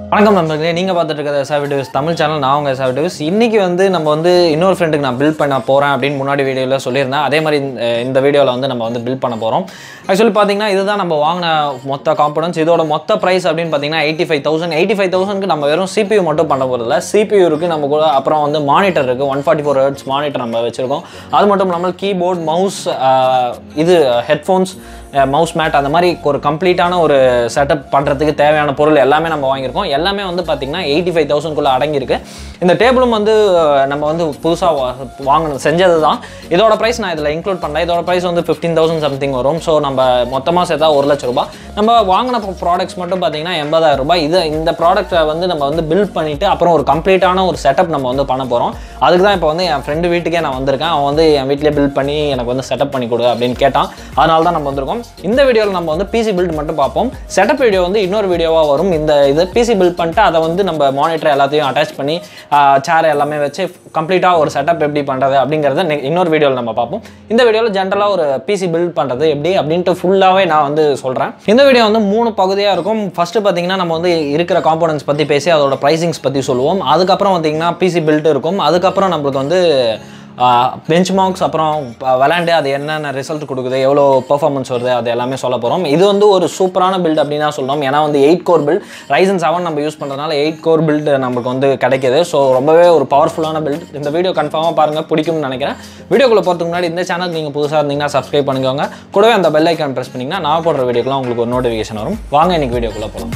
வணக்கம் நண்பர்களே நீங்கள் பார்த்துட்டு இருக்கிற எஸ்ஆர் வீடியோஸ் தமிழ் சேனல் நான் உங்கள் எஸ்ஆர் வீடியோஸ் இன்றைக்கி வந்து நம்ம வந்து இன்னொரு ஃப்ரெண்டுக்கு நான் பில்ட் பண்ண போகிறேன் அப்படின்னு முன்னாடி வீடியோவில் சொல்லியிருந்தேன் அதே மாதிரி இந்த- இந்த வீடியோவில் வந்து நம்ம வந்து பில்ட் பண்ண போகிறோம் ஆக்சுவலி பார்த்தீங்கன்னா இதுதான் நம்ம வாங்கின மொத்த காம்பனன்ஸ் இதோட மொத்த ப்ரைஸ் அப்படின்னு பார்த்தீங்கன்னா eighty five thousand eighty five தௌசண்ட்க்கு நம்ம வெறும் CPU மட்டும் பண்ண போகிறதில்ல CPU இருக்குது நம்ம கூட அப்புறம் வந்து மானிட்டர் இருக்குது one forty four hertz monitor நம்ம வச்சுருக்கோம் அது மட்டும் இல்லாமல் கீபோர்ட் மவுஸ் இது ஹெட்ஃபோன்ஸ் மவுஸ் மேட் அந்த மாதிரி ஒரு கம்ப்ளீட்டான ஒரு செட்டப் பண்ணுறதுக்கு தேவையான பொருள் எல்லாமே நம்ம வாங்கியிருக்கோம் எல்லாமே வந்து பார்த்திங்கன்னா எயிட்டி ஃபைவ் தௌசண்ட்குள்ளே அடங்கியிருக்கு இந்த டேபிளும் வந்து அஹ், நம்ம வந்து புதுசாக வாங்கினது செஞ்சது தான் இதோட ப்ரைஸ் நான் இதில் இன்க்ளூட் பண்ணல இதோட ப்ரைஸ் வந்து ஃபிஃப்டீன் தௌசண்ட் சம்திங் வரும் ஸோ நம்ம மொத்தமாக சேர்த்தா ஒரு லட்ச ரூபாய் நம்ம வாங்கின ப்ராடக்ட்ஸ் மட்டும் பார்த்தீங்கன்னா எண்பதாயிரம் ரூபாய் இது இந்த ப்ராடக்ட்டை வந்து நம்ம வந்து பில்ட் பண்ணிவிட்டு அப்புறம் ஒரு கம்ப்ளீட்டான ஒரு செட்டப் நம்ம வந்து பண்ண போகிறோம் அதுக்கு தான் இப்போ வந்து என் ஃப்ரெண்டு வீட்டுக்கே நான் வந்திருக்கேன் அவன் வந்து என் வீட்டிலே பில்ட் பண்ணி எனக்கு வந்து செட்டப் பண்ணி கொடு அப்படின்னு கேட்டான் அதனால தான் நம்ம வந்திருக்கோம் இந்த வீடியோவில் நம்ம வந்து பிசி பில்ட் மட்டும் பார்ப்போம் செட்டப் வீடியோ வந்து இன்னொரு வீடியோவாக வரும் இந்த இது பிசி பில்ட் பண்ணிட்டு அதை வந்து நம்ம மானிட்டர் எல்லாத்தையும் அட்டாச் பண்ணி சேர் எல்லாமே வச்சு கம்ப்ளீட்டாக ஒரு செட்டப் எப்படி பண்ணுறது அப்படிங்கிறத நெ- இன்னொரு வீடியோவில் நம்ம பார்ப்போம் இந்த வீடியோவில் ஜென்ரலாக ஒரு பிசி பில்ட் பண்ணுறது எப்படி அப்படின்ட்டு ஃபுல்லாகவே நான் வந்து சொல்கிறேன் இந்த வீடியோ வந்து மூணு பகுதியாக இருக்கும் ஃபஸ்ட்டு பார்த்தீங்கன்னா நம்ம வந்து இருக்கிற காம்போனன்ட்ஸ் பற்றி பேசி அதோட ப்ரைசிங்ஸ் பற்றி சொல்லுவோம் அதுக்கப்புறம் பார்த்தீங்கன்னா பிசி பில்ட் இருக்கும் அதுக்கப்புறம் நம்மளுக்கு வந்து பெஞ்ச் மார்க்ஸ் அப்புறம் ப- விளையாண்டு அது என்னென்ன ரிசல்ட் கொடுக்குது எவ்வளோ பெர்ஃபார்மன்ஸ் வருது அது எல்லாமே சொல்ல போகிறோம் இது வந்து ஒரு சூப்பரான பில்ட் அப்படின்னு தான் சொல்லணும் ஏன்னா வந்து eight core build Ryzen seven நம்ம யூஸ் பண்ணுறதுனால எயிட் கோர் பில்ட் நமக்கு வந்து கிடைக்குது ஸோ ரொம்பவே ஒரு பவர்ஃபுல்லான பில்ட் இந்த வீடியோ கன்ஃபார்மாக பாருங்கள் பிடிக்கும்னு நினைக்கிறேன் வீடியோக்குள்ளே போகிறதுக்கு முன்னாடி இந்த சேனல் நீங்கள் புதுசாக இருந்தீங்கன்னா சப்ஸ்கிரைப் பண்ணிக்கோங்க கூடவே அந்த பெல் ஐக்கான் ப்ரெஸ் பண்ணிங்கன்னா நான் போடுற வீடியோக்கெலாம் உங்களுக்கு ஒரு நோட்டிஃபிகேஷன் வரும் வாங்க இன்னைக்கு வீடியோக்குள்ளே போகலாம்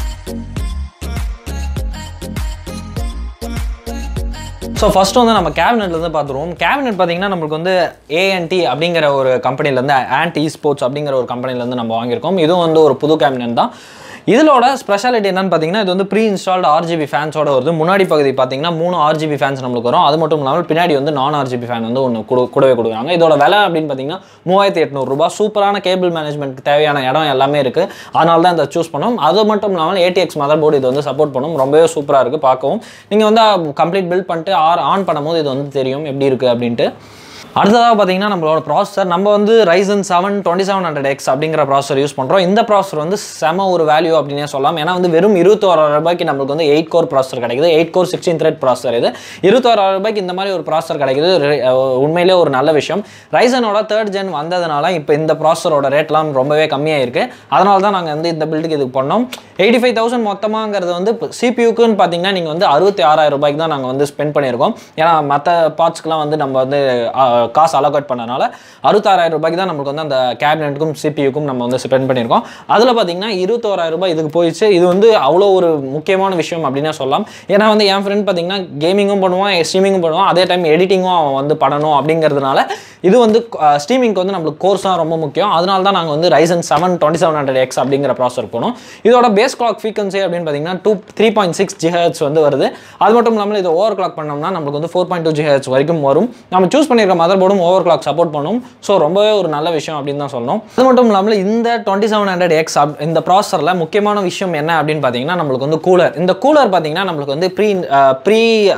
ஸோ ஃபர்ஸ்ட் வந்து நம்ம கேபினெட்லேருந்து பார்த்துருவோம் கேபினெட் பார்த்தீங்கன்னா நம்மளுக்கு வந்து ஏஎன்டி அப்படிங்கிற ஒரு கம்பெனிலேருந்து ஆன்டி ஸ்போர்ட்ஸ் அப்படிங்கிற ஒரு கம்பெனிலேருந்து நம்ம வாங்கியிருக்கோம் இதுவும் வந்து ஒரு புது கேபினெட் தான் இதோட ஸ்பெஷாலிட்டி என்னன்னு பார்த்தீங்கன்னா இது வந்து ப்ரீ இன்ஸ்டால்டு ஆர்ஜிபி ஃபேன்ஸோட வருது முன்னாடி பகுதி பார்த்தீங்கன்னா மூணு ஆர்ஜிபி ஃபேன்ஸ் நம்மளுக்கு வரும் அது மட்டும் இல்லாமல் பின்னாடி வந்து நான் ஆர்ஜிபி ஃபேன் வந்து ஒன்று கொடு கூடவே கொடுக்குறாங்க இதோட விலை அப்படின்னு பார்த்தீங்கன்னா மூவாயிரத்தி எட்நூறுரூபா சூப்பரான கேபிள் மேனேஜ்மெண்ட்க்கு தேவையான இடம் எல்லாமே இருக்குது அதனால தான் இதை சூஸ் பண்ணோம் அது மட்டும் இல்லாமல் ஏடிஎக்ஸ் மதர் போர்டு இது வந்து சப்போர்ட் பண்ணும் ரொம்பவே சூப்பராக இருக்குது பார்க்கவும் நீங்கள் வந்து கம்ப்ளீட் பில்ட் பண்ணிட்டு ஆர் ஆன் பண்ணும்போது இது வந்து தெரியும் எப்படி இருக்குது அப்படின்ட்டு அடுத்ததாக பார்த்தீங்கன்னா நம்மளோட ப்ராசஸர் நம்ம வந்து Ryzen seven twenty seven hundred X அப்படிங்கிற ப்ராசஸர் யூஸ் பண்ணுறோம் இந்த ப்ராசஸர் வந்து செம ஒரு வேல்யூ அப்படின்னே சொல்லலாம் ஏன்னா வந்து வெறும் இருபத்தோராயிரம் ரூபாய்க்கு நம்மளுக்கு வந்து எயிட் கோர் ப்ராசஸர் கிடைக்குது eight core sixteen thread processor இது இருபத்தோராயிரம் ரூபாய்க்கு இந்த மாதிரி ஒரு ப்ராசஸர் கிடைக்குது re- அஹ் உண்மையிலே ஒரு நல்ல விஷயம் ரைசனோட தேர்ட் ஜென் வந்ததுனால இப்போ இந்த ப்ராசஸரோட ரேட்லாம் ரொம்பவே கம்மியாக இருக்குது அதனால தான் நாங்கள் வந்து இந்த பில்டுக்கு இதுக்கு பண்ணோம் எயிட்டி ஃபைவ் தௌசண்ட் மொத்தமாங்கிறது வந்து சிபியூக்குன்னு பார்த்தீங்கன்னா நீங்கள் வந்து அறுபத்தி ஆறாயிரம் ரூபாய்க்கு தான் நாங்கள் வந்து ஸ்பெண்ட் பண்ணியிருக்கோம் ஏன்னா மற்ற பார்ட்ஸ்க்குலாம் வந்து நம்ம வந்து அஹ், காசு அலோகேட் பண்ணனால அறுபத்தாறாயிரம் ரூபாய்க்கு தான் நமக்கு வந்து அந்த கேபினெட்டுக்கும் சிபியூக்கும் நம்ம வந்து ஸ்பெண்ட் பண்ணியிருக்கோம் அதில் பார்த்தீங்கன்னா இருபத்தோராயிரம் ரூபாய் இதுக்கு போயிடுச்சு இது வந்து அவ்வளோ ஒரு முக்கியமான விஷயம் அப்படின்னே சொல்லலாம் ஏன்னா வந்து என் ஃப்ரெண்ட் பார்த்தீங்கன்னா கேமிங்கும் பண்ணுவான் ஸ்ட்ரீமிங்கும் பண்ணுவான் அதே டைம் எடிட்டிங்கும் அவன் வந்து பண்ணணும் அப்படிங்கிறதுனால இது வந்து ஸ்ட்ரீமிங்க்கு வந்து நம்மளுக்கு கோர்ஸ் தான் ரொம்ப முக்கியம் அதனால தான் நாங்கள் வந்து Ryzen seven twenty seven hundred X அப்படிங்கிற ப்ராசர் போனோம் இதோட பேஸ் கிளாக் ஃப்ரீக்வன்சி அப்படின்னு பார்த்தீங்கன்னா two three point six GH வந்து வருது அது மட்டும் இல்லாமல் இது ஓவர் கிளாக் பண்ணோம்னா நம்மளுக்கு வந்து ஃபோர் பாயிண்ட் டூ ஜிஹெச் வரைக்கும் வரும் நம்ம சூஸ் பண்ணியிருக்க மதர் போர்டும் ஓவர் கிளாக் சப்போர்ட் பண்ணும் ஸோ ரொம்பவே ஒரு நல்ல விஷயம் அப்படின்னு தான் சொல்லணும் அது மட்டும் இல்லாமல் இந்த டுவெண்ட்டி செவன் ஹண்ட்ரட் எக்ஸ் இந்த ப்ராசரில் முக்கியமான விஷயம் என்ன அப்படின்னு பார்த்தீங்கன்னா நம்மளுக்கு வந்து கூலர் இந்த கூலர் பார்த்தீங்கன்னா நம்மளுக்கு வந்து ப்ரீ ப்ரீ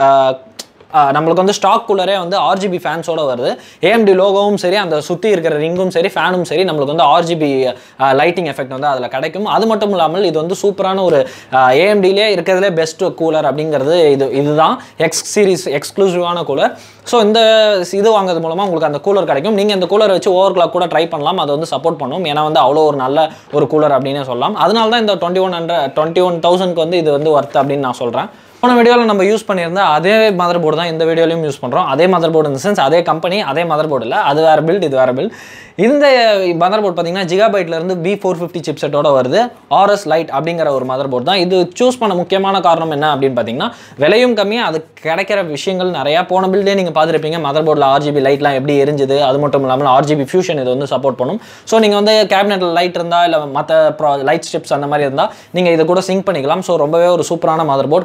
ஆஹ் நம்மளுக்கு வந்து ஸ்டாக் கூலரே வந்து ஆர்ஜிபி ஃபேன்ஸோட வருது ஏஎம்டி லோகோவும் சரி அந்த சுற்றி இருக்கிற ரிங்கும் சரி ஃபேனும் சரி நம்மளுக்கு வந்து ஆர்ஜிபி லைட்டிங் எஃபெக்ட் வந்து அதில் கிடைக்கும் அது மட்டும் இல்லாமல் இது வந்து சூப்பரான ஒரு ஏஎம்டிலே இருக்கிறதுலே பெஸ்ட் கூலர் அப்படிங்கிறது இது இதுதான் எக்ஸ் சீரிஸ் எக்ஸ்க்ளூசிவான கூலர் ஸோ இந்த இது வாங்குறது மூலமாக உங்களுக்கு அந்த கூலர் கிடைக்கும் நீங்கள் இந்த கூலர் வச்சு ஓவர் கிளாக் கூட ட்ரை பண்ணலாம் அது வந்து சப்போர்ட் பண்ணும் ஏன்னா வந்து அவ்வளோ ஒரு நல்ல ஒரு கூலர் அப்படின்னே சொல்லலாம் அதனால தான் இந்த twenty one hundred twenty one தௌசண்ட்க்கு வந்து இது வந்து ஒர்த் அப்படின்னு நான் சொல்கிறேன் போன வீடியோவில் நம்ம யூஸ் பண்ணியிருந்த அதே மதர் போர்டு தான் இந்த வீடியோலையும் யூஸ் பண்ணுறோம் அதே மதர் போர்டு இந்த சென்ஸ் அதே கம்பெனி அதே மதர் போர்டு இல்லை அது வேறு பில்ட் இது வேறு பில்ட் இந்த மதர் போர்டு பார்த்தீங்கன்னா ஜிகாபைட்லேருந்து பி ஃபோர் ஃபிஃப்டி சிப்செட்டோட வருது ஆர்எஸ் லைட் அப்படிங்கிற ஒரு மதர் போர்டு தான் இது சூஸ் பண்ண முக்கியமான காரணம் என்ன அப்படின்னு பார்த்தீங்கன்னா விலையும் கம்மி அது கிடைக்கிற விஷயங்கள் நிறையா போன பில்டே நீங்கள் பார்த்துருப்பீங்க மதர் போர்டில் ஆர்ஜிபி லைட்லாம் எப்படி எரிஞ்சுது அது மட்டும் இல்லாமல் ஆர்ஜிபி ஃபியூஷன் இது வந்து சப்போர்ட் பண்ணும் ஸோ நீங்கள் வந்து கேபினெட்டில் லைட் இருந்தால் இல்லை மற்ற ப்ரா லைட் ஸ்ட்ரிப்ஸ் அந்த மாதிரி இருந்தால் நீங்கள் இதை கூட சிங்க் பண்ணிக்கலாம் ஸோ ரொம்பவே ஒரு சூப்பரான மதர் போர்டு கிடைக்கிற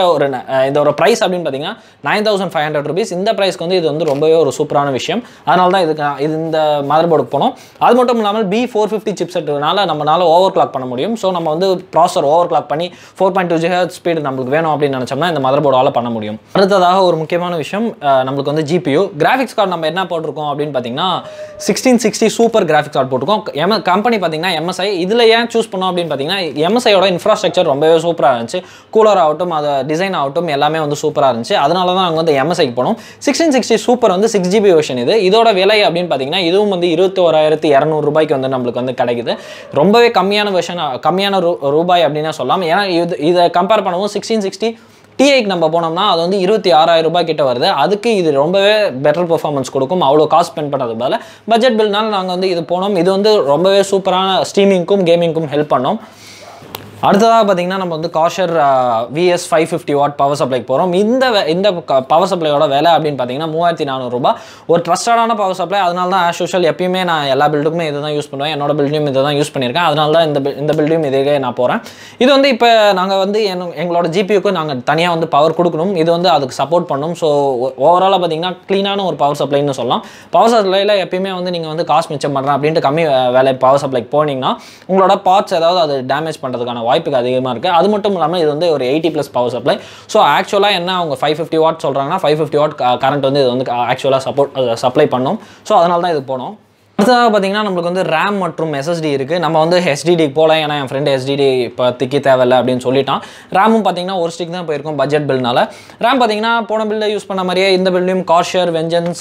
ஒரு ந- அஹ் இந்த ஒரு ப்ரைஸ் அப்படின்னு பார்த்தீங்கன்னா nine thousand five hundred rupees இந்த ப்ரைஸ்க்கு வந்து இது வந்து ரொம்பவே ஒரு சூப்பரான விஷயம் அதனால தான் இதுக்கு நான் இது இந்த மதர் போர்டுக்கு போனோம் அது மட்டும் இல்லாமல் பி ஃபோர் ஃபிஃப்டி சிப்செட்னால நம்மளால ஓவர் கிளாக் பண்ண முடியும் ஸோ நம்ம வந்து ப்ராசர் ஓவர் கிளாக் பண்ணி four point two GH speed நம்மளுக்கு வேணும் அப்படின்னு நினச்சோம்னா இந்த மதர் போர்டால் பண்ண முடியும் அடுத்ததாக ஒரு முக்கியமான விஷயம் அஹ், நம்மளுக்கு வந்து ஜிபியூ கிராஃபிக்ஸ் கார்டு நம்ம என்ன போட்டிருக்கோம் அப்படின்னு பார்த்தீங்கன்னா sixteen sixty super graphics card போட்டிருக்கோம் எம் கம்பெனி பார்த்தீங்கன்னா எம்எஸ்ஐ இதில் ஏன் சூஸ் பண்ணோம் அப்படின்னு பார்த்தீங்கன்னா எம்எஸ்ஐயோட இன்ஃப்ராஸ்ட்ரக்சர் ரொம்பவே சூப்பராக இருந்துச்சு கூலர் ஆகட்டும் அது டிசைன் ஆகட்டும் எல்லாமே வந்து சூப்பராக இருந்துச்சு அதனால தான் நாங்கள் வந்து எம்எஸ்ஐக்கு போனோம் சிக்ஸ்டீன் சிக்ஸ்டி சூப்பர் வந்து சிக்ஸ் ஜிபி வெர்ஷன் இது இதோட விலை அப்படின்னு பார்த்தீங்கன்னா இதுவும் வந்து இருபத்தி ஓராயிரத்தி இரநூறு ரூபாய்க்கு வந்து நம்மளுக்கு வந்து கிடைக்குது ரொம்பவே கம்மியான வெர்ஷன் கம்மியான ரூ ரூபாய் அப்படின்னே சொல்லலாம் ஏன்னா இது இதை கம்பேர் பண்ணும்போது சிக்ஸ்டீன் சிக்ஸ்டி டிஐக்கு நம்ம போனோம்னா அது வந்து இருபத்தி ஆறாயிரம் ரூபாய் கிட்ட வருது அதுக்கு இது ரொம்பவே பெட்டர் பெர்ஃபார்மன்ஸ் கொடுக்கும் அவ்வளோ காஸ்ட் ஸ்பெண்ட் பண்ணுறது பதில் பட்ஜெட் பில்னால நாங்கள் வந்து இது போனோம் இது வந்து ரொம்பவே சூப்பரான ஸ்ட்ரீமிங்க்கும் கேமிங்க்கும் ஹெல்ப் பண்ணோம் அடுத்ததாக பார்த்தீங்கன்னா நம்ம வந்து Corsair VS five fifty watt power சப்ளைக்கு போகிறோம் இந்த வே- இந்த பவர் சப்ளையோட விலை அப்படின்னு பார்த்தீங்கன்னா மூவாயிரத்தி நானூறுரூபா ஒரு ட்ரஸ்டடான பவர் சப்ளை அதனால தான் ஆஸ் யூஷுவல் எப்பயுமே நான் எல்லா பில்டுக்குமே இதை தான் யூஸ் பண்ணுவேன் என்னோட பில்டையும் இதை தான் யூஸ் பண்ணியிருக்கேன் அதனால தான் இந்த build- இந்த பில்டையும் இதே நான் போகிறேன் இது வந்து இப்போ நாங்கள் வந்து என் எங்களோட ஜிபியூக்கு நாங்கள் தனியாக வந்து பவர் கொடுக்கணும் இது வந்து அதுக்கு சப்போர்ட் பண்ணும் ஸோ ஓவராலாக பார்த்தீங்கன்னா க்ளீனான ஒரு பவர் சப்ளைன்னு சொல்லலாம் பவர் சப்ளையில் எப்பயுமே வந்து நீங்கள் வந்து காசு மிச்சம் பண்ணுறேன் அப்படின்ட்டு கம்மி வே- வேலை பவர் சப்ளைக்கு போனீங்கன்னா உங்களோட பார்ட்ஸ் ஏதாவது அது டேமேஜ் பண்ணுறதுக்கான வாய்ப்புக்கு அதிகமாக இருக்குது அது மட்டும் இல்லாமல் இது வந்து ஒரு eighty plus power supply so ஆக்சுவலாக என்ன அவங்க ஃபைவ் ஃபிஃப்டி வாட் சொல்கிறாங்கன்னா ஃபைவ் ஃபிஃப்டி வாட் கரண்ட் வந்து இது வந்து ஆக்சுவலாக சப்போர்ட் சப்ளை பண்ணும் ஸோ அதனால தான் இது போனோம் அடுத்ததாக பார்த்தீங்கன்னா நம்மளுக்கு வந்து ரேம் மற்றும் எஸ்எஸ்டி இருக்குது நம்ம வந்து ஹெச்டிடி போகலாம் ஏன்னா என் ஃப்ரெண்டு ஹெச்டிடி இப்போதைக்கு தேவையில்லை அப்படின்னு சொல்லிட்டான் ரேமும் பார்த்தீங்கன்னா ஒரு ஸ்டிக் தான் போயிருக்கும் பட்ஜெட் பில்னால ரேம் பார்த்தீங்கன்னா போன பில்லை யூஸ் பண்ண மாதிரியே இந்த பில்லையும் Corsair Vengeance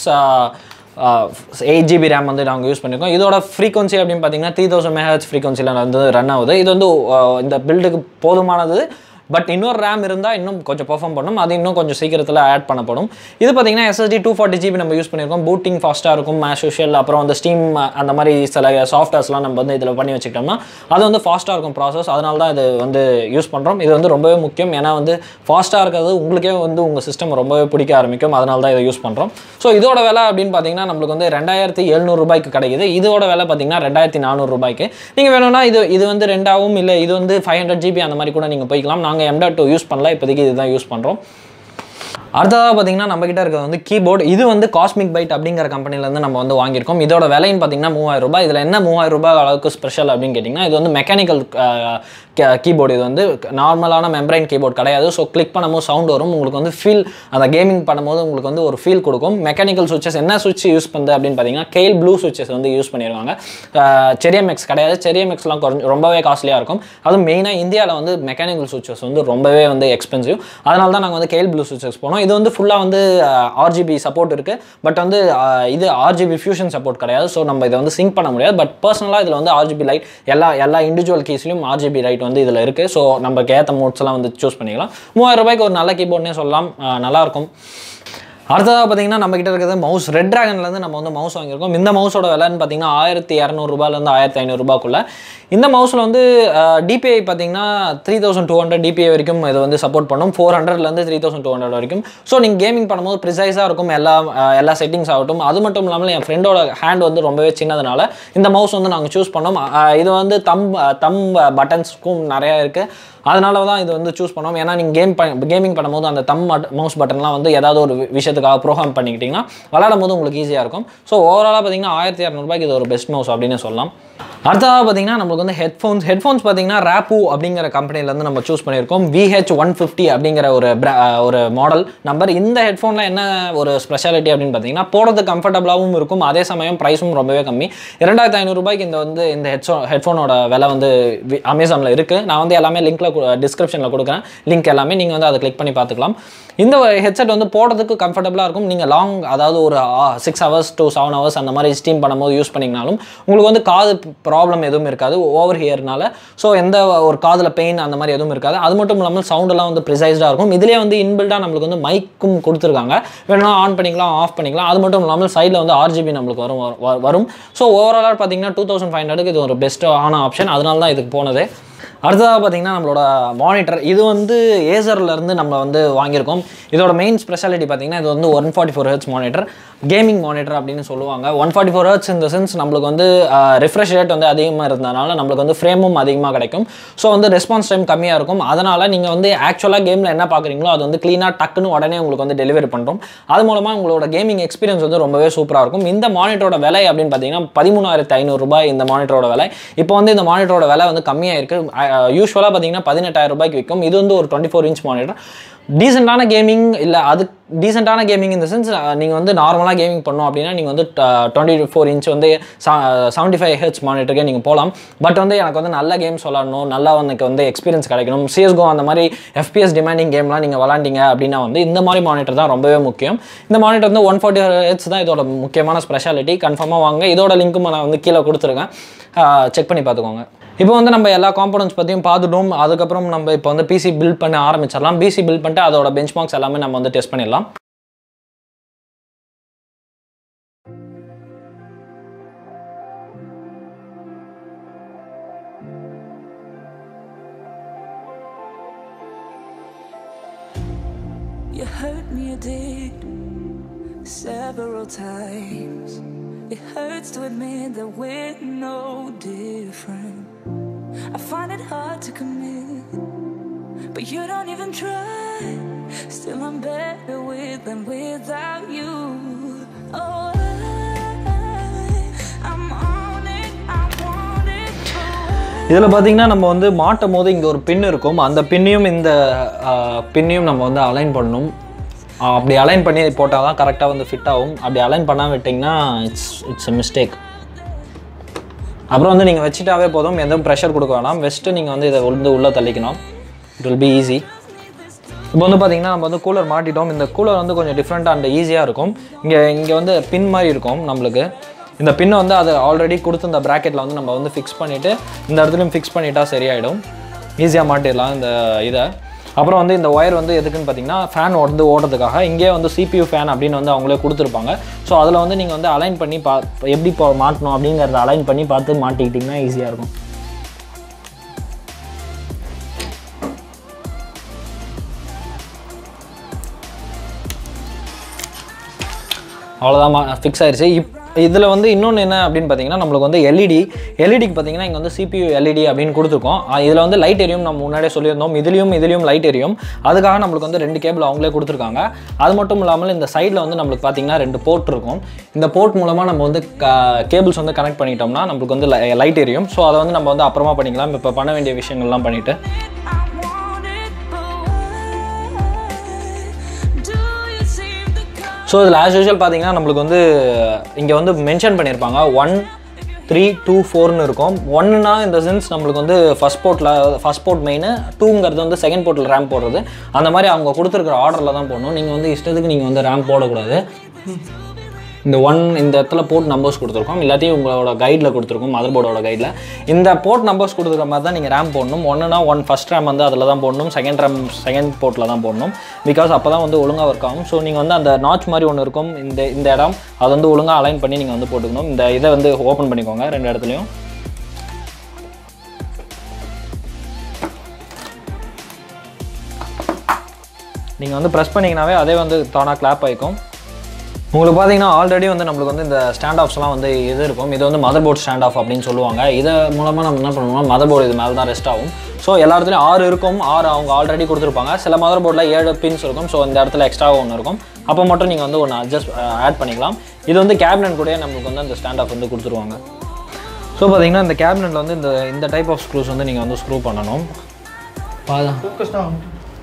eight GB RAM வந்து நாங்கள் யூஸ் பண்ணியிருக்கோம் இதோட ஃப்ரீக்வன்சி அப்படின்னு பார்த்தீங்கன்னா த்ரீ தௌசண்ட் மெஹச் ஃப்ரீக்வன்சியில் வந்து ரன் ஆகுது இது வந்து ஆஹ், இந்த பில்டுக்கு போதுமானது பட் இன்னொரு ரேம் இருந்தால் இன்னும் கொஞ்சம் பெர்ஃபார்ம் பண்ணும் அது இன்னும் கொஞ்சம் சீக்கிரத்தில் ஆட் பண்ணப்படும் இது பார்த்தீங்கன்னா எஸ்எஸ்டி டூ ஃபார்ட்டி ஜிபி நம்ம யூஸ் பண்ணியிருக்கோம் பூட்டிங் ஃபாஸ்ட்டாக இருக்கும் ஆஸ் யூஷுவல் அப்புறம் வந்து ஸ்டீம் அந்த மாதிரி சில சாஃப்ட்வேர்ஸ்லாம் நம்ம வந்து இதில் பண்ணி வச்சுக்கிட்டோம்னா அது வந்து ஃபாஸ்ட்டாக இருக்கும் ப்ராசஸ் அதனால தான் இது வந்து யூஸ் பண்ணுறோம் இது வந்து ரொம்பவே முக்கியம் ஏன்னா வந்து ஃபாஸ்ட்டாக இருக்கிறது உங்களுக்கே வந்து உங்கள் சிஸ்டம் ரொம்பவே பிடிக்க ஆரம்பிக்கும் அதனால தான் இதை யூஸ் பண்ணுறோம் ஸோ இதோட விலை அப்படின்னு பார்த்தீங்கன்னா நம்மளுக்கு வந்து ரெண்டாயிரத்தி எழுநூறு ரூபாய்க்கு கிடைக்குது இதோட விலை பார்த்தீங்கன்னா ரெண்டாயிரத்தி நானூறு ரூபாய்க்கு நீங்கள் வேணும்னா இது இது வந்து ரெண்டாவும் இல்லை இது வந்து ஃபைவ் ஹண்ட்ரட் ஜிபி அந்த மாதிரி கூட நீங்கள் போய்க்கலாம் நாங்கள் எம்டா டூ யூஸ் பண்ணல இப்போதைக்கு இதுதான் யூஸ் பண்ணுறோம் அடுத்ததாக பார்த்தீங்கன்னா நம்ம கிட்ட இருக்கிறது வந்து கீபோர்டு இது வந்து காஸ்மிக் பைட் அப்படிங்கிற கம்பெனிலேருந்து நம்ம வந்து வாங்கியிருக்கோம் இதோட விலைன்னு பார்த்தீங்கன்னா மூவாயிரம் ரூபாய் இதில் என்ன மூவாயிரம் ரூபாய் அளவுக்கு ஸ்பெஷல் அப்படின்னு கேட்டிங்கன்னா இது வந்து மெக்கானிக்கல் கீபோர்டு இது வந்து நார்மலான மெம்பரைன் கீபோர்டு கிடையாது ஸோ கிளிக் பண்ணும்போது சவுண்ட் வரும் உங்களுக்கு வந்து ஃபீல் அந்த கேமிங் பண்ணும்போது உங்களுக்கு வந்து ஒரு ஃபீல் கொடுக்கும் மெக்கானிக்கல் சுவிச்சஸ் என்ன சுவிட்ச் யூஸ் பண்ணுது அப்படின்னு பார்த்தீங்கன்னா கெயில் ப்ளூ சுவிச்சஸ் வந்து யூஸ் பண்ணியிருக்காங்க செரியமெக்ஸ் கிடையாது செரியமெக்ஸ்லாம் கொஞ்சம் ரொம்பவே காஸ்ட்லியாக இருக்கும் அதுவும் மெயினாக இந்தியாவில் வந்து மெக்கானிக்கல் சுவிச்சஸ் வந்து ரொம்பவே வந்து எக்ஸ்பென்சிவ் அதனால தான் நாங்கள் வந்து கெயில் ப்ளூ சுவிச்சஸ் போனோம் இது வந்து ஃபுல்லாக வந்து ஆர்ஜிபி சப்போர்ட் இருக்குது பட் வந்து அஹ், இது ஆர்ஜிபி ஃபியூஷன் சப்போர்ட் கிடையாது ஸோ நம்ம இதை வந்து சிங்க் பண்ண முடியாது பட் பர்சனலாக இதில் வந்து ஆர்ஜிபி லைட் எல்லா எல்லா இண்டிவிஜுவல் கீஸ்லையும் ஆர்ஜிபி லைட் வந்து இதில் இருக்குது ஸோ நம்ம ஏற்ற மோட்ஸ்லாம் வந்து சூஸ் பண்ணிக்கலாம் மூவாயிரம் ரூபாய்க்கு ஒரு நல்ல கீபோர்ட்னே சொல்லலாம் அஹ், நல்லாயிருக்கும் அடுத்ததாக பார்த்தீங்கன்னா நம்ம கிட்ட இருக்கிறது மவுஸ் ரெட் ட்ராகன்லேருந்து நம்ம வந்து மவுஸ் வாங்கியிருக்கோம் இந்த மவுஸோட விலைன்னு பார்த்தீங்கன்னா ஆயிரத்தி இரநூறுபாலேருந்து ஆயிரத்தி ஐநூறுரூபாக்குள்ள இந்த மவுஸில் வந்து டிபிஐ பார்த்தீங்கன்னா three thousand two hundred DPI வரைக்கும் இது வந்து சப்போர்ட் பண்ணும் ஃபோர் ஹண்ட்ரட்லேருந்து த்ரீ தௌசண்ட் டூ ஹண்ட்ரட் வரைக்கும் ஸோ நீங்கள் கேமிங் பண்ணும்போது ப்ரிசைஸாக இருக்கும் எல்லா அஹ், எல்லா செட்டிங்ஸ் ஆகட்டும் அது மட்டும் இல்லாமல் என் ஃப்ரெண்டோட ஹேண்ட் வந்து ரொம்பவே சின்னதுனால இந்த மவுஸ் வந்து நாங்கள் சூஸ் பண்ணோம் அஹ், இது வந்து தம் தம் பட்டன்ஸ்க்கும் நிறையா இருக்குது அதனால தான் இது வந்து சூஸ் பண்ணோம் ஏன்னா நீங்கள் கேம் கேமிங் பண்ணும்போது அந்த தம் மவுஸ் பட்டன்லாம் வந்து ஏதாவது ஒரு வி- விஷயத்துக்காக ப்ரோக்ராம் பண்ணிக்கிட்டிங்கன்னா விளாடும் போது உங்களுக்கு ஈஸியாக இருக்கும் ஸோ ஓவராலாக பார்த்தீங்கன்னா ஆயிரத்தி இரநூறுபாய்க்கு இது ஒரு பெஸ்ட் மவுஸ் அப்படின்னு சொல்லலாம் அடுத்ததாக பார்த்தீங்கன்னா நம்மளுக்கு வந்து ஹெட்ஃபோன்ஸ் ஹெட்ஃபோன்ஸ் பார்த்தீங்கன்னா ரேப்பு அப்படிங்கிற கம்பெனிலேருந்து நம்ம சூஸ் பண்ணியிருக்கோம் விஹெச் ஒன் ஃபிஃப்டி அப்படிங்கிற ஒரு bra- ஒரு மாடல் நம்பர் இந்த ஹெட்ஃபோனில் என்ன ஒரு ஸ்பெஷாலிட்டி அப்படின்னு பார்த்தீங்கன்னா போடுறது கம்ஃபர்டபுளாகவும் இருக்கும் அதே சமயம் ப்ரைஸும் ரொம்பவே கம்மி இரண்டாயிரத்தி ஐநூறுரூபாய்க்கு இந்த வந்து இந்த ஹெட்ஃபோன் ஹெட்ஃபோனோட விலை வந்து அமேசானில் இருக்குது நான் வந்து எல்லாமே லிங்க்கில் டிஸ்கிரிப்ஷனில் கொடுக்குறேன் லிங்க் எல்லாமே நீங்கள் வந்து அதை கிளிக் பண்ணி பார்த்துக்கலாம் இந்த ஹெட்செட் வந்து போடுறதுக்கு கம்ஃபர்டபுளாக இருக்கும் நீங்கள் லாங் அதாவது ஒரு six hours to seven hours அந்த மாதிரி ஸ்டீம் பண்ணும்போது யூஸ் பண்ணிங்கனாலும் உங்களுக்கு வந்து காது ப்ராப்ளம் எதுவும் இருக்காது ஓவர் ஹியர்னால ஸோ எந்த ஒரு காதில் பெயின் அந்த மாதிரி எதுவும் இருக்காது அது மட்டும் இல்லாமல் சவுண்டெல்லாம் வந்து ப்ரிசைஸ்டாக இருக்கும் இதுலேயே வந்து இன்பில்டாக நம்மளுக்கு வந்து மைக்கும் கொடுத்துருக்காங்க வேணும்னா ஆன் பண்ணிக்கலாம் ஆஃப் பண்ணிக்கலாம் அது மட்டும் இல்லாமல் சைடில் வந்து ஆர்ஜிபி நம்மளுக்கு வரும் வ- வரும் ஸோ ஓவராலாக பார்த்தீங்கன்னா டூ தௌசண்ட் ஃபைவ் ஹண்ட்ரடுக்கு இது ஒரு பெஸ்ட்டான ஆப்ஷன் அதனால தான் இதுக்கு போனது அடுத்ததாக பார்த்தீங்கன்னா நம்மளோட மானிட்டர் இது வந்து ஏசர்லேருந்து நம்ம வந்து வாங்கியிருக்கோம் இதோட மெயின் ஸ்பெஷாலிட்டி பார்த்தீங்கன்னா இது வந்து one forty four hertz monitor gaming monitor அப்படின்னு சொல்லுவாங்க ஒன் ஃபார்ட்டி ஃபோர் ஹெர்ட்ஸ் இந்த சென்ஸ் நம்மளுக்கு வந்து ரிஃப்ரெஷ் ரேட் வந்து அதிகமாக இருந்ததுனால நம்மளுக்கு வந்து ஃப்ரேமும் அதிகமாக கிடைக்கும் ஸோ வந்து ரெஸ்பான்ஸ் டைம் கம்மியாக இருக்கும் அதனால் நீங்கள் வந்து ஆக்சுவலாக கேமில் என்ன பார்க்குறீங்களோ அது வந்து க்ளீனாக டக்குன்னு உடனே உங்களுக்கு வந்து டெலிவரி பண்ணுறோம் அது மூலமாக உங்களோட கேமிங் எக்ஸ்பீரியன்ஸ் வந்து ரொம்பவே சூப்பராக இருக்கும் இந்த மானிட்டரோட விலை அப்படின்னு பார்த்தீங்கன்னா பதிமூணாயிரத்து ஐநூறுரூபாய் இந்த மானிட்டரோட விலை இப்போ வந்து இந்த மானிட்டரோட விலை வந்து கம்மியாக இருக்குது யூஸ்வலாக பார்த்தீங்கன்னா பதினெட்டாயிரம் ரூபாய்க்கு விற்கும் இது வந்து ஒரு டுவெண்ட்டி ஃபோர் இன்ச் மானிட்டர் டீசெண்டான கேமிங் இல்லை அது டீசெண்டான கேமிங் இந்த சென்ஸ் நீங்கள் வந்து நார்மலாக கேமிங் பண்ணோம் அப்படின்னா நீங்கள் வந்து டுவெண்ட்டி ஃபோர் இன்ச் வந்து செவன்ட்டி ஃபைவ் ஹெச் மானிட்டருக்கே நீங்கள் போகலாம் பட் வந்து எனக்கு வந்து நல்ல கேம்ஸ் விளாடணும் நல்லா எனக்கு வந்து எக்ஸ்பீரியன்ஸ் கிடைக்கணும் சிஎஸ்கோ அந்த மாதிரி எஃபிஎஸ் டிமாண்டிங் கேம்லாம் நீங்கள் விளாண்டிங்க அப்படின்னா வந்து இந்த மாதிரி மானிட்டர் தான் ரொம்பவே முக்கியம் இந்த மானிட்டர் வந்து ஒன் ஃபார்ட்டி ஹெச் தான் இதோட முக்கியமான ஸ்பெஷாலிட்டி கன்ஃபார்மாக வாங்க இதோட லிங்க்கும் நான் வந்து கீழே கொடுத்துருக்கேன் செக் பண்ணி பார்த்துக்கோங்க இப்போ வந்து நம்ம எல்லா காம்பனன்ட்ஸ் பற்றியும் பார்த்துட்டோம் அதுக்கப்புறம் நம்ம இப்போ வந்து பிசி பில்ட் பண்ண ஆரம்பிச்சிடலாம் பிசி பில்ட் பண்ணிட்டு அதோட பெஞ்ச் மார்க்ஸ் எல்லாமே நம்ம வந்து டெஸ்ட் பண்ணிடலாம் You hurt me, you did several times. It hurts to admit that we're no different. I find it hard to commit, but you don't even try. Still, I'm better with than without you. Oh, I, I'm on it, I want it. but இதில் பார்த்தீங்கன்னா நம்ம வந்து மாட்டும் போது இங்கே ஒரு பின் இருக்கும் அந்த பின்னையும் இந்த பின்னையும் நம்ம வந்து அலைன் பண்ணணும் ஆ, அப்படி அலைன் பண்ணி போட்டால் தான் கரெக்டாக வந்து ஃபிட் ஆகும் அப்படி அலைன் பண்ணாம விட்டிங்கன்னா இட்ஸ் இட்ஸ் a மிஸ்டேக் அப்புறம் வந்து நீங்கள் வச்சுட்டாவே போதும் எதுவும் ப்ரெஷர் கொடுக்க வேணாம் வெஸ்ட்டு நீங்கள் வந்து இதை வந்து உள்ளே தள்ளிக்கணும் இட் வில் பி ஈஸி இப்போ வந்து பார்த்தீங்கன்னா நம்ம வந்து கூலர் மாட்டிட்டோம் இந்த கூலர் வந்து கொஞ்சம் டிஃப்ரெண்ட்டாக அண்ட் ஈஸியாக இருக்கும் இங்கே இங்கே வந்து பின் மாதிரி இருக்கும் நம்மளுக்கு இந்த பின்னை வந்து அது ஆல்ரெடி கொடுத்து இந்த ப்ராக்கெட்டில் வந்து நம்ம வந்து ஃபிக்ஸ் பண்ணிவிட்டு இந்த இடத்துலையும் ஃபிக்ஸ் பண்ணிட்டா சரியாயிடும் ஈஸியாக மாட்டிடலாம் இந்த இதை அப்புறம் வந்து இந்த ஒயர் வந்து எதுக்குன்னு பார்த்தீங்கன்னா ஃபேன் வந்து ஓடுறதுக்காக இங்கே வந்து CPU ஃபேன் அப்படின்னு வந்து அவங்களே கொடுத்துருப்பாங்க ஸோ அதில் வந்து நீங்கள் வந்து அலைன் பண்ணி பா எப்படி இப்போ மாட்டணும் அப்படிங்கிறத அலைன் பண்ணி பார்த்து மாட்டிக்கிட்டிங்கன்னா ஈஸியாக இருக்கும் அவ்வளோதான் ஃபிக்ஸ் ஆயிடுச்சு இப் இதில் வந்து இன்னொன்று என்ன அப்படின்னு பார்த்தீங்கன்னா நம்மளுக்கு வந்து எல்இடி எல்இடிக்கு பார்த்தீங்கன்னா இங்கே வந்து CPU எல்இடி அப்படின்னு கொடுத்துருக்கோம் இதில் வந்து லைட் எரியும் நம்ம முன்னாடியே சொல்லியிருந்தோம் இதுலேயும் இதுலேயும் லைட் எரியும் அதுக்காக நம்மளுக்கு வந்து ரெண்டு கேபிள் அவங்களே கொடுத்துருக்காங்க அது மட்டும் இல்லாமல் இந்த சைடில் வந்து நம்மளுக்கு பார்த்தீங்கன்னா ரெண்டு போர்ட் இருக்கும் இந்த போர்ட் மூலமாக நம்ம வந்து கேபிள்ஸ் வந்து கனெக்ட் பண்ணிட்டோம்னா நம்மளுக்கு வந்து லைட் எரியும் ஸோ அதை வந்து நம்ம வந்து அப்புறமா பண்ணிக்கலாம் இப்போ பண்ண வேண்டிய விஷயங்கள்லாம் பண்ணிவிட்டு I want it, but why do you seem to come? So இதில் ஆஸ் யூஷுவல் பார்த்தீங்கன்னா நம்மளுக்கு வந்து இங்கே வந்து மென்ஷன் பண்ணியிருப்பாங்க ஒன் த்ரீ டூ ஃபோர்னு இருக்கும் ஒன்றுனா இந்த சென்ஸ் நம்மளுக்கு வந்து ஃபஸ்ட் போர்ட்டில் ஃபஸ்ட் போர்ட் மெயின் டூங்கிறது வந்து செகண்ட் போர்ட்டில் ரேம் போடுறது அந்த மாதிரி அவங்க கொடுத்துருக்குற ஆர்டரில் தான் போடணும் நீங்கள் வந்து இஷ்டத்துக்கு நீங்கள் வந்து ரேம் போடக்கூடாது இந்த ஒன் இந்த இடத்துல போர்ட் நம்பர்ஸ் கொடுத்துருக்கோம் இல்லாட்டி உங்களோட கைடில் கொடுத்துருக்கோம் மதர் போர்டோட கைடில் இந்த போர்ட் நம்பர்ஸ் கொடுத்துருக்க மாதிரி தான் நீங்கள் ரேம் போடணும் ஒன்றுனா ஒன் ஃபஸ்ட் ரேம் வந்து அதில் தான் போடணும் செகண்ட் ரேம் செகண்ட் போர்ட்டில் தான் போடணும் பிகாஸ் அப்போ தான் வந்து ஒழுங்காக ஒர்க் ஆகும் ஸோ நீங்கள் வந்து அந்த நாச் மாதிரி ஒன்று இருக்கும் இந்த இந்த இடம் அதை வந்து ஒழுங்காக அலைன் பண்ணி நீங்கள் வந்து போட்டுக்கணும் இந்த இதை வந்து ஓப்பன் பண்ணிக்கோங்க ரெண்டு இடத்துலையும் நீங்கள் வந்து ப்ரெஸ் பண்ணிங்கனாவே அதே வந்து தானாக கிளாப் ஆகிக்கும் உங்களுக்கு பார்த்தீங்கன்னா ஆல்ரெடி வந்து நம்மளுக்கு வந்து இந்த ஸ்டாண்ட் ஆஃப்ஸ்லாம் வந்து இது இருக்கும் இது வந்து மதர் போர்ட் ஸ்டாண்ட் ஆஃப் அப்படின்னு சொல்லுவாங்க இதை மூலமாக நம்ம என்ன பண்ணுவோம்னா மதர் போர்டு இது மேலே தான் ரெஸ்ட் ஆகும் ஸோ எல்லா இடத்துலையும் ஆறு இருக்கும் ஆறு அவங்க ஆல்ரெடி கொடுத்துருப்பாங்க சில மதர் போர்டில் ஏழு பின்ஸ் இருக்கும் ஸோ இந்த இடத்துல எக்ஸ்ட்ரா ஒன்று இருக்கும் அப்போ மட்டும் நீங்கள் வந்து ஒன்று அட்ஜஸ்ட் ஆட் பண்ணிக்கலாம் இது வந்து கேபினட் கூட நம்மளுக்கு வந்து அந்த ஸ்டாண்ட் ஆஃப் வந்து கொடுத்துருவாங்க ஸோ பார்த்தீங்கன்னா இந்த கேபினெட்டில் வந்து இந்த இந்த டைப் ஆஃப் ஸ்க்ரூஸ் வந்து நீங்கள் வந்து ஸ்க்ரூ பண்ணணும் பாதா ஃபோக்கஸ் தான்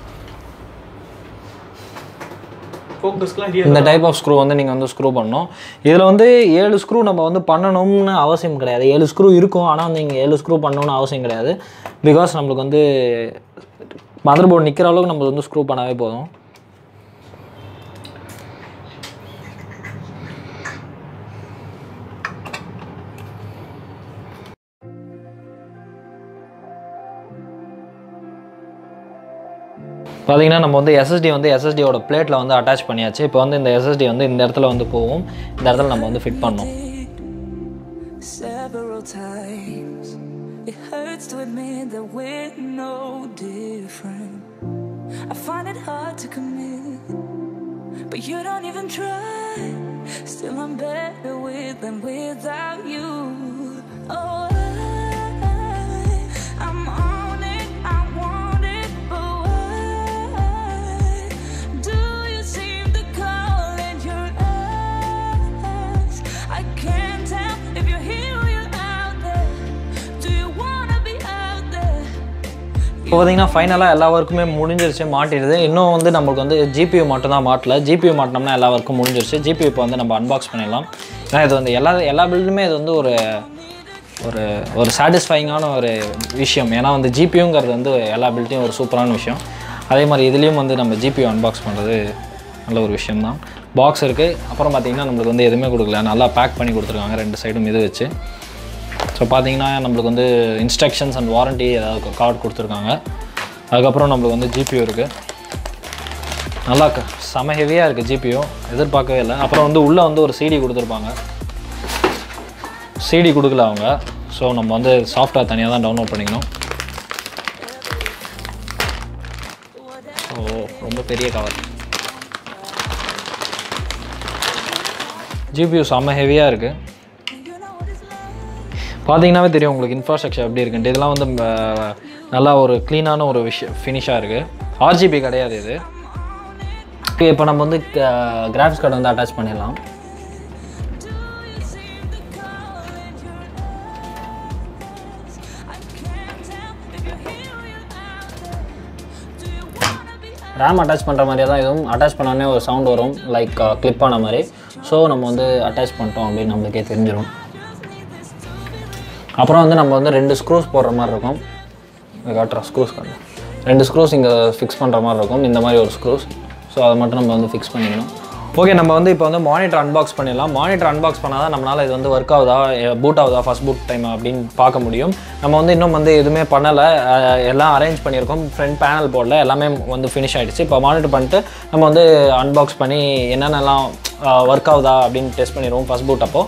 ஃபோக்கஸ்க்குலாம் இந்த டைப் ஆஃப் ஸ்க்ரூ வந்து நீங்கள் வந்து ஸ்க்ரூ பண்ணணும் இதில் வந்து ஏழு ஸ்க்ரூ நம்ம வந்து பண்ணணும்னு அவசியம் கிடையாது ஏழு ஸ்க்ரூ இருக்கும் ஆனால் வந்து இங்கே ஏழு ஸ்க்ரூ பண்ணணும்னு அவசியம் கிடையாது பிகாஸ் நம்மளுக்கு வந்து மதர் போர்டு நிற்கிற அளவுக்கு நம்ம வந்து ஸ்க்ரூ பண்ணாவே போதும் பார்த்தீங்கன்னா நம்ம வந்து எஸ்எஸ்டி வந்து எஸ்எஸ்டியோட பிளேட்டில் வந்து அட்டாச் பண்ணியாச்சு இப்போ வந்து இந்த எஸ்எஸ்டி வந்து இந்த இடத்துல வந்து போகும் இந்த இடத்துல நம்ம வந்து ஃபிட் பண்ணணும் several times. It hurts hurts to admit that we're no different. I find it hard to commit, but you don't even try. Still, I'm better with than without you. Oh, I, I'm on it, I want it, but why do you seem to call in your eyes? I can't tell if you're here or you're out there. Do you wanna be out there? இப்போ பார்த்தீங்கன்னா ஃபைனலாக எல்லா ஒர்க்குமே முடிஞ்சிருச்சு மாட்டிடுது இன்னும் வந்து நமக்கு வந்து GPU மட்டும் தான் மாட்டல ஜிபியூ மாட்டினோம்னா எல்லா ஒர்க்கும் முடிஞ்சிருச்சு ஜிபியூ இப்போ வந்து நம்ம அன்பாக்ஸ் பண்ணிடலாம் ஏன்னா இது வந்து எல்லா எல்லா பில்டுமே இது வந்து ஒரு ஒரு ஒரு சாட்டிஸ்ஃபைங்கான ஒரு விஷயம் ஏன்னா வந்து ஜிபியூங்கிறது வந்து எல்லா பில்ட்டையும் ஒரு சூப்பரான விஷயம் அதே மாதிரி இதுலேயும் வந்து நம்ம ஜிபியூ அன்பாக்ஸ் பண்ணுறது நல்ல ஒரு விஷயம்தான் பாக்ஸ் இருக்குது அப்புறம் பார்த்தீங்கன்னா நம்மளுக்கு வந்து எதுவுமே கொடுக்கல நல்லா பேக் பண்ணி கொடுத்துருக்காங்க ரெண்டு சைடும் இது வச்சு ஸோ பார்த்தீங்கன்னா நம்மளுக்கு வந்து இன்ஸ்ட்ரக்ஷன்ஸ் அண்ட் வாரண்டி ஏதாவது கார்டு கொடுத்துருக்காங்க அதுக்கப்புறம் நம்மளுக்கு வந்து ஜிபியூ இருக்குது நல்லா க- செம ஹெவியாக இருக்குது ஜிபியூ எதிர்பார்க்கவே இல்லை அப்புறம் வந்து உள்ளே வந்து ஒரு சிடி கொடுத்துருப்பாங்க சிடி கொடுக்கல அவங்க ஸோ நம்ம வந்து சாஃப்ட்வேர் தனியாக தான் டவுன்லோட் பண்ணிக்கணும் ஸோ ரொம்ப பெரிய கவர் ஜிபியூ செம்ம ஹெவியாக இருக்குது பார்த்தீங்கன்னாவே தெரியும் உங்களுக்கு இன்ஃப்ராஸ்ட்ரக்சர் எப்படி இருக்குன்ட்டு இதெல்லாம் வந்து ம, நல்லா ஒரு க்ளீனான ஒரு விஷயம் ஃபினிஷாக இருக்குது ஆர்ஜிபி கிடையாது இது இப்போ நம்ம வந்து கிராஃபிக்ஸ் கார்டு வந்து அட்டாச் பண்ணிடலாம் ரேம் அட்டாச் பண்ணுற மாதிரியே தான் இதுவும் அட்டாச் பண்ணோடனே ஒரு சவுண்ட் வரும் லைக் கிளிப் ஆன மாதிரி ஸோ நம்ம வந்து அட்டாச் பண்ணிட்டோம் அப்படின்னு நம்மளுக்கே தெரிஞ்சிடும் அப்புறம் வந்து நம்ம வந்து ரெண்டு ஸ்க்ரூஸ் போடுற மாதிரி இருக்கும் இதை காட்டுறோம் ஸ்க்ரூஸ் காட்டுறோம் ரெண்டு ஸ்க்ரூஸ் இங்கே ஃபிக்ஸ் பண்ணுற மாதிரி இருக்கும் இந்த மாதிரி ஒரு ஸ்க்ரூஸ் ஸோ அதை மட்டும் நம்ம வந்து ஃபிக்ஸ் பண்ணிக்கணும் ஓகே நம்ம வந்து இப்போ வந்து மானிட்டர் அன்பாக்ஸ் பண்ணிடலாம் மானிட்டர் அன்பாக்ஸ் பண்ணால் தான் நம்மளால் இது வந்து ஒர்க் ஆகுதா பூட் ஆகுதா ஃபஸ்ட் பூட் டைம் அப்படின்னு பார்க்க முடியும் நம்ம வந்து இன்னும் வந்து எதுவுமே பண்ணலை அஹ், எல்லாம் அரேஞ்ச் பண்ணியிருக்கோம் ஃப்ரண்ட் பேனல் போர்டில் எல்லாமே வந்து ஃபினிஷ் ஆகிடுச்சு இப்போ மானிட்டர் பண்ணிட்டு நம்ம வந்து அன்பாக்ஸ் பண்ணி என்னென்னலாம் ஒர்க் ஆகுதா அப்படின்னு டெஸ்ட் பண்ணிடுவோம் ஃபஸ்ட் பூட் அப்போது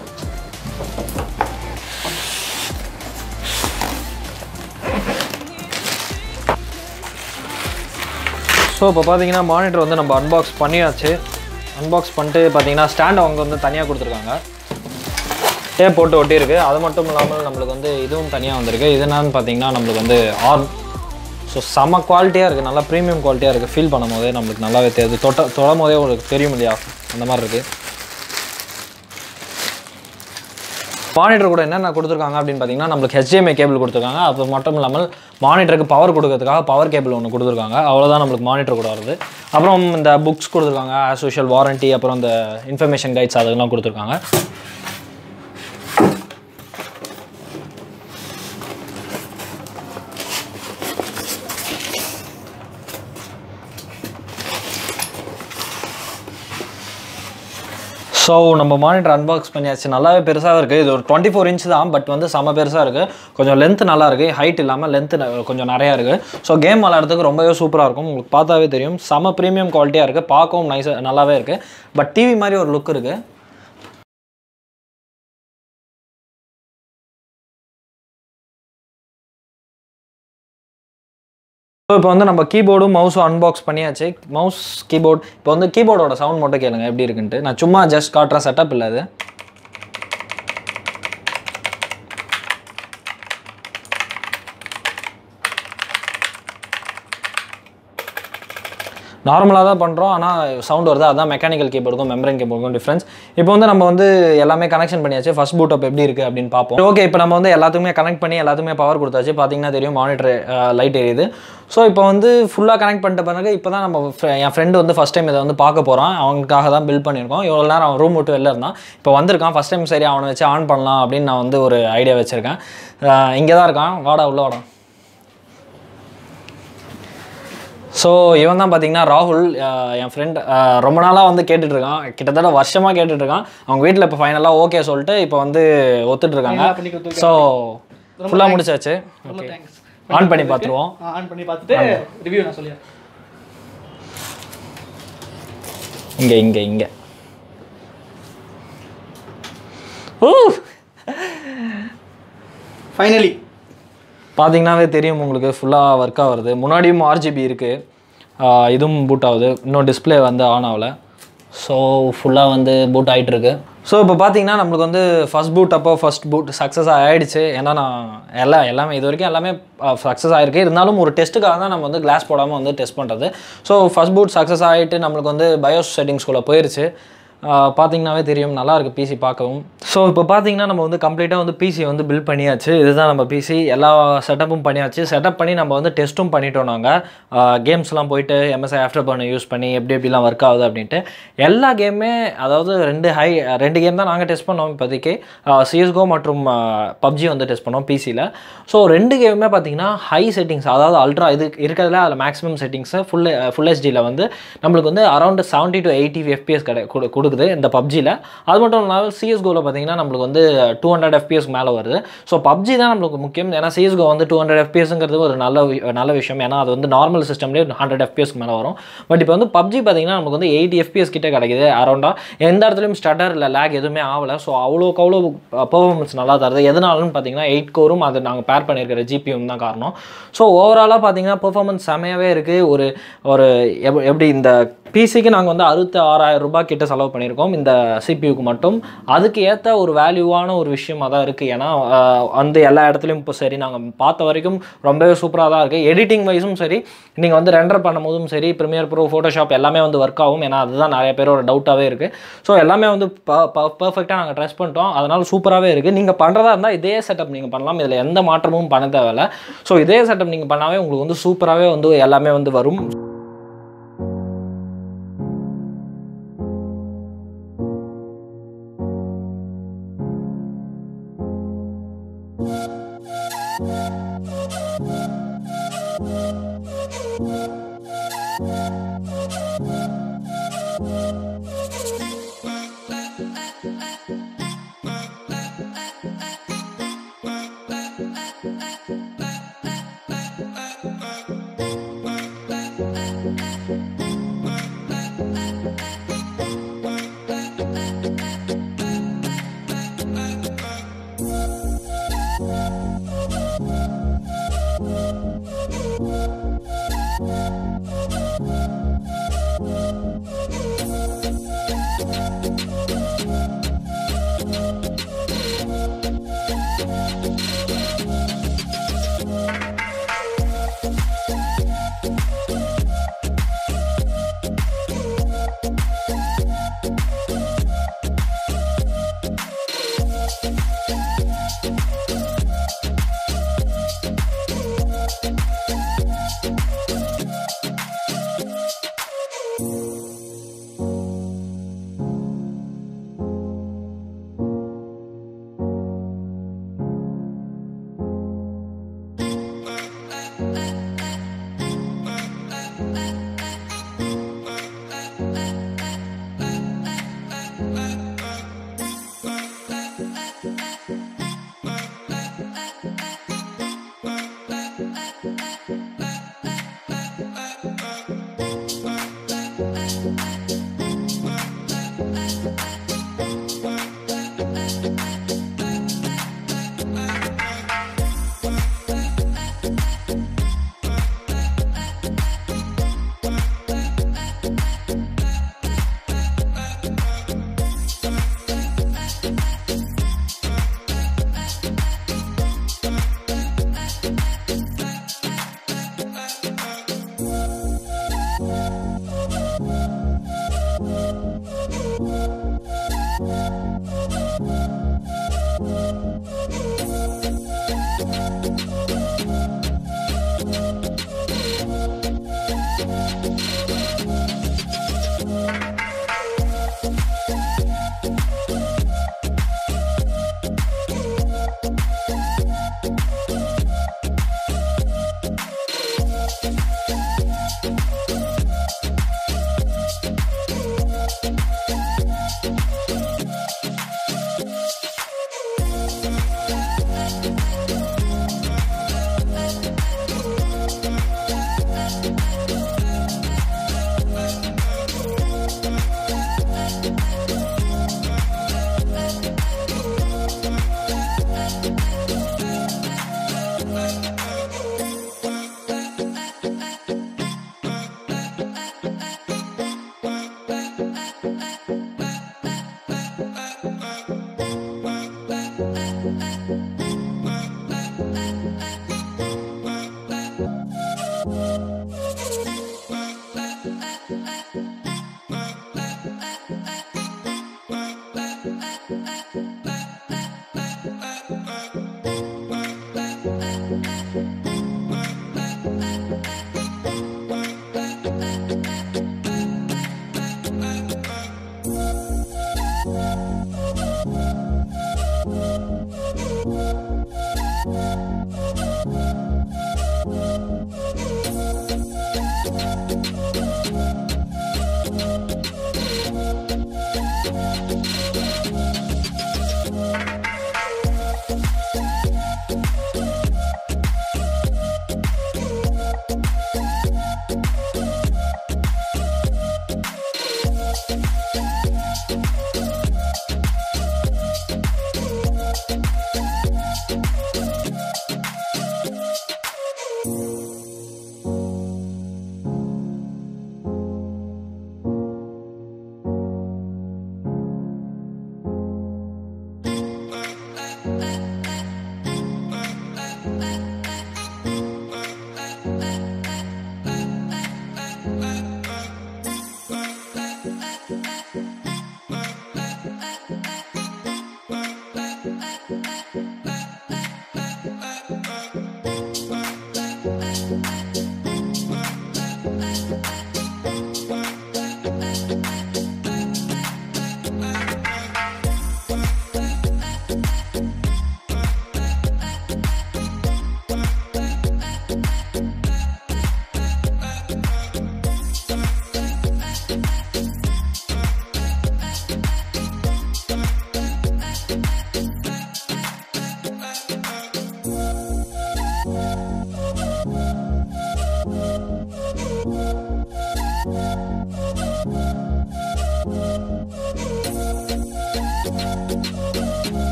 ஸோ இப்போ பார்த்தீங்கன்னா மானிட்டர் வந்து நம்ம அன்பாக்ஸ் பண்ணியாச்சு அன்பாக்ஸ் பண்ணிட்டு பார்த்தீங்கன்னா ஸ்டாண்ட் அவங்க வந்து தனியாக கொடுத்துருக்காங்க டேப் போட்டு ஒட்டியிருக்கு அது மட்டும் இல்லாமல் நம்மளுக்கு வந்து இதுவும் தனியாக வந்திருக்கு இது என்னன்னு பார்த்தீங்கன்னா நம்மளுக்கு வந்து ஆர்ம் ஸோ செம குவாலிட்டியாக இருக்குது நல்லா ப்ரீமியம் குவாலிட்டியாக இருக்குது ஃபீல் பண்ணும் போதே நம்மளுக்கு நல்லாவே தெரியுது தொட்ட தொடும் போதே உங்களுக்கு தெரியும் இல்லையா அந்த மாதிரி இருக்குது மானிட்டர் கூட என்னென்ன கொடுத்துருக்காங்க அப்படின்னு பார்த்தீங்கன்னா நம்மளுக்கு HDMI கேபிள் கொடுத்துருக்காங்க அது மட்டும் இல்லாமல் மானிட்டருக்கு பவர் கொடுக்கறதுக்காக பவர் கேபிள் ஒன்று கொடுத்துருக்காங்க அவ்வளோதான் நம்மளுக்கு மானிட்டர் கூட வருது அப்புறம் இந்த புக்ஸ் கொடுத்துருக்காங்க ஆஸ் யூஷுவல் வாரண்டி அப்புறம் இந்த இன்ஃபர்மேஷன் கைட்ஸ் அதெல்லாம் கொடுத்துருக்காங்க ஸோ நம்ம மானிட்டர் அன்பாக்ஸ் பண்ணியாச்சு நல்லாவே பெருசாக இருக்குது இது ஒரு டுவெண்ட்டி ஃபோர் இன்ச் தான் பட் வந்து செம பெருசாக இருக்குது கொஞ்சம் லென்த் நல்லா இருக்குது ஹைட் இல்லாமல் லென்த் கொஞ்சம் நிறையா இருக்குது ஸோ கேம் விளாட்றதுக்கு ரொம்பவே சூப்பராக இருக்கும் உங்களுக்கு பார்த்தாவே தெரியும் செம ப்ரீமியம் குவாலிட்டியாக இருக்குது பார்க்கவும் நைஸாக நல்லாவே இருக்குது பட் டிவி மாதிரி ஒரு லுக் இருக்குது ஸோ இப்போ வந்து நம்ம கீபோர்டும் மவுஸும் அன்பாக்ஸ் பண்ணியாச்சு மவுஸ் கீபோர்ட் இப்போ வந்து கீபோர்டோட சவுண்ட் மட்டும் கேளுங்க எப்படி இருக்குன்ட்டு நான் சும்மா ஜஸ்ட் காட்டுற செட்டப் இல்லை அது நார்மலாக தான் பண்ணுறோம் ஆனால் சவுண்ட் வருது அதான் மெக்கானிக்கல் கீபோர்டுக்கும் மெம்பரன் கீபோர்டுக்கும் டிஃப்ரென்ஸ் இப்போ வந்து நம்ம வந்து எல்லாமே கனெக்ஷன் பண்ணியாச்சு ஃபர்ஸ்ட் பூட் அப் எப்படி இருக்குது அப்படின்னு பார்ப்போம் ஓகே இப்போ நம்ம வந்து எல்லாத்துக்குமே கனெக்ட் பண்ணி எல்லாத்துக்குமே பவர் கொடுத்தாச்சு பார்த்தீங்கன்னா தெரியும் மானிட்டர் லைட் எரியுது ஸோ இப்போ வந்து ஃபுல்லாக கனெக்ட் பண்ணிட்ட பிறகு இப்போ தான் நம்ம fr- என் ஃப்ரெண்டு வந்து ஃபஸ்ட் டைம் இதை வந்து பார்க்க போகிறான் அவனுக்காக தான் பில்ட் பண்ணியிருக்கோம் இவ்வளோ நேரம் அவன் ரூம் விட்டு வெளில இருந்தான் இப்போ வந்திருக்கான் ஃபஸ்ட் டைம் சரி அவனை வச்சு ஆன் பண்ணலாம் அப்படின்னு நான் வந்து ஒரு ஐடியா வச்சுருக்கேன் இங்கே தான் இருக்கான் வாடா உள்ள வாடா ஸோ இவன் தான் பார்த்தீங்கன்னா ராகுல் அஹ் என் ஃப்ரெண்ட் ரொம்ப நாளாக வந்து கேட்டுட்டு இருக்கான் கிட்டத்தட்ட வருஷமாக கேட்டுட்டு இருக்கான் அவங்க வீட்டில் இப்போ ஃபைனலாக ஓகே சொல்லிட்டு இப்போ வந்து ஒத்துட்டு இருக்காங்க Final ஆ பண்ணி கொடுத்துருக்காங்க. ஸோ ஃபுல்லாக முடிச்சாச்சு ரொம்ப ஓகே தேங்க்ஸ் ஆன் பண்ணி பார்த்துருவோம் ஆன் பண்ணி பார்த்துட்டு ரிவ்யூ நான் சொல்லிடுறேன் இங்கே இங்கே இங்கே ஓ ஃபைனலி பார்த்தீங்கன்னாவே தெரியும் உங்களுக்கு ஃபுல்லாக ஒர்க் ஆகுறது முன்னாடியும் ஆர்ஜிபி இருக்குது இதுவும் பூட் ஆகுது இன்னும் டிஸ்ப்ளே வந்து ஆன் ஆகலை ஸோ ஃபுல்லாக வந்து பூட் ஆகிட்டு இருக்கு ஸோ இப்போ பார்த்தீங்கன்னா நம்மளுக்கு வந்து ஃபஸ்ட் பூட் அப்போ ஃபஸ்ட் பூட் சக்ஸஸ் ஆகிடுச்சு ஏன்னா நான் எல்லாம் எல்லாமே இது வரைக்கும் எல்லாமே சக்ஸஸ் ஆகிருக்கு இருந்தாலும் ஒரு டெஸ்ட்டுக்காக தான் நம்ம வந்து கிளாஸ் போடாமல் வந்து டெஸ்ட் பண்ணுறது ஸோ ஃபஸ்ட் பூட் சக்ஸஸ் ஆகிட்டு நம்மளுக்கு வந்து பயோஸ் செட்டிங்ஸ்குள்ளே போயிருச்சு ஆஹ் பார்த்தீங்கன்னாவே தெரியும் நல்லா இருக்கு பிசி பார்க்கவும் ஸோ இப்போ பார்த்தீங்கன்னா நம்ம வந்து கம்ப்ளீட்டாக வந்து பிசி வந்து பில்ட் பண்ணியாச்சு இதுதான் நம்ம பிசி எல்லா செட்டப்பும் பண்ணியாச்சு செட்டப் பண்ணி நம்ம வந்து டெஸ்ட்டும் பண்ணிட்டோம் நாங்கள் கேம்ஸ்லாம் போயிட்டு எம்எஸ்ஐ ஆஃப்டர் பண்ண யூஸ் பண்ணி எப்படி எப்படிலாம் ஒர்க் ஆகுது அப்படின்ட்டு எல்லா கேமுமே அதாவது ரெண்டு ஹை ரெண்டு கேம் தான் நாங்கள் டெஸ்ட் பண்ணோம் இப்போதைக்கு சிஎஸ்கோ மற்றும் பப்ஜி வந்து டெஸ்ட் பண்ணோம் பிசியில் ஸோ ரெண்டு கேமுமே பார்த்தீங்கன்னா ஹை செட்டிங்ஸ் அதாவது அல்ட்ரா இது இருக்கிறதுல அதில் மேக்ஸிமம் செட்டிங்ஸை ஃபுல் ஃபுல் ஹெச்டியில் வந்து நம்மளுக்கு வந்து around seventy to eighty FPS கடை கொடு கொடுக்குது இந்த பப்ஜியில் அது மட்டும் இல்லாமல் சிஎஸ்கோவில் பார்த்தீங்கன்னா நம்மளுக்கு வந்து டூ ஹண்ட்ரட் எஃபிஎஸ் மேலே வருது ஸோ பப்ஜி தான் நம்மளுக்கு முக்கியம் ஏன்னா சிஎஸ்கோ வந்து டூ ஹண்ட்ரட் எஃபிஎஸ்ங்கிறது ஒரு நல்ல வி- நல்ல விஷயம் ஏன்னா அது வந்து நார்மல் சிஸ்டம்லேயே ஹண்ட்ரட் எஃபிஎஸ்க்கு மேலே வரும் பட் இப்போ வந்து பப்ஜி பார்த்தீங்கன்னா நமக்கு வந்து எயிட்டி எஃபிஎஸ் கிட்ட கிடைக்குது அரௌண்டாக எந்த இடத்துலையும் ஸ்டட்டர் இல்லை லேக் எதுவுமே ஆகலை ஸோ அவ்வளோக்கு அவ்வளோ பெர்ஃபார்மன்ஸ் நல்லா தருது எதனாலும் பார்த்தீங்கன்னா எயிட் கோரும் அது நாங்கள் பேர் பண்ணியிருக்கிற ஜிபியும் தான் காரணம் ஸோ ஓவராலாக பார்த்தீங்கன்னா பெர்ஃபார்மன்ஸ் செமையாகவே இருக்குது ஒரு ஒரு எப்- எப்படி இந்த பிசிக்கு நாங்கள் வந்து அறுபத்தி ஆறாயிரம் ரூபாய் கிட்ட செலவு பண்ணியிருக்கோம் இந்த சிபியூக்கு மட்டும் அதுக்கு ஏற்ற ஒரு வேல்யூவான ஒரு விஷயமாக தான் இருக்குது ஏன்னா ஆஹ், வந்து எல்லா இடத்துலையும் இப்போ சரி நாங்கள் பார்த்த வரைக்கும் ரொம்பவே சூப்பராக தான் இருக்குது எடிட்டிங் வைஸும் சரி நீங்கள் வந்து ரெண்டர் பண்ணும்போதும் சரி ப்ரீமியர் ப்ரோ ஃபோட்டோஷாப் எல்லாமே வந்து ஒர்க் ஆகும் ஏன்னா அதுதான் நிறைய பேரோட டவுட்டாகவே இருக்குது ஸோ எல்லாமே வந்து பர்ஃபெக்டாக நாங்கள் ட்ரெஸ் பண்ணிட்டோம் அதனால் சூப்பராகவே இருக்குது நீங்கள் பண்ணுறதா இருந்தால் இதே செட்டப் நீங்கள் பண்ணலாம் இதில் எந்த மாற்றமும் பண்ண தேவையில்ல ஸோ இதே செட்டப் நீங்கள் பண்ணாவே உங்களுக்கு வந்து சூப்பராகவே வந்து எல்லாமே வந்து வரும்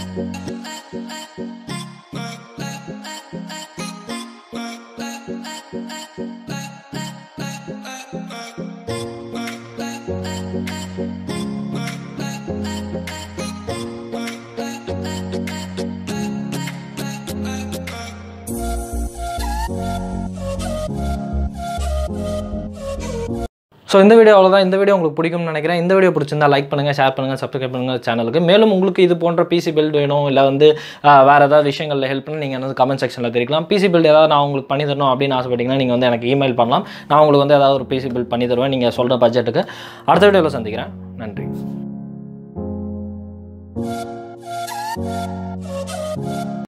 ஸோ இந்த வீடியோ அவ்வளோதான் இந்த வீடியோ உங்களுக்கு பிடிக்கும்னு நினைக்கிறேன் இந்த வீடியோ பிடிச்சிருந்தா லைக் பண்ணுங்கள் ஷேர் பண்ணுங்கள் சப்ஸ்கிரைப் பண்ணுங்கள் சேனலுக்கு மேலும் உங்களுக்கு இது போன்ற பிசி பில்ட் வேணும் இல்லை வந்து ஆஹ், வேறு ஏதாவது விஷயங்களில் ஹெல்ப் பண்ணி நீங்கள் வந்து கமெண்ட் செக்ஷனில் தெரிவிக்கலாம் பிசி பில்ட் ஏதாவது நான் உங்களுக்கு பண்ணி தரணும் அப்படின்னு ஆசைப்பட்டீங்கன்னா நீங்கள் வந்து எனக்கு இமெயில் பண்ணலாம் நான் உங்களுக்கு வந்து ஏதாவது ஒரு பிசி பில்ட் பண்ணி தருவேன் நீங்கள் சொல்கிற பட்ஜெட்டுக்கு அடுத்த வீடியோவில் சந்திக்கிறேன் நன்றி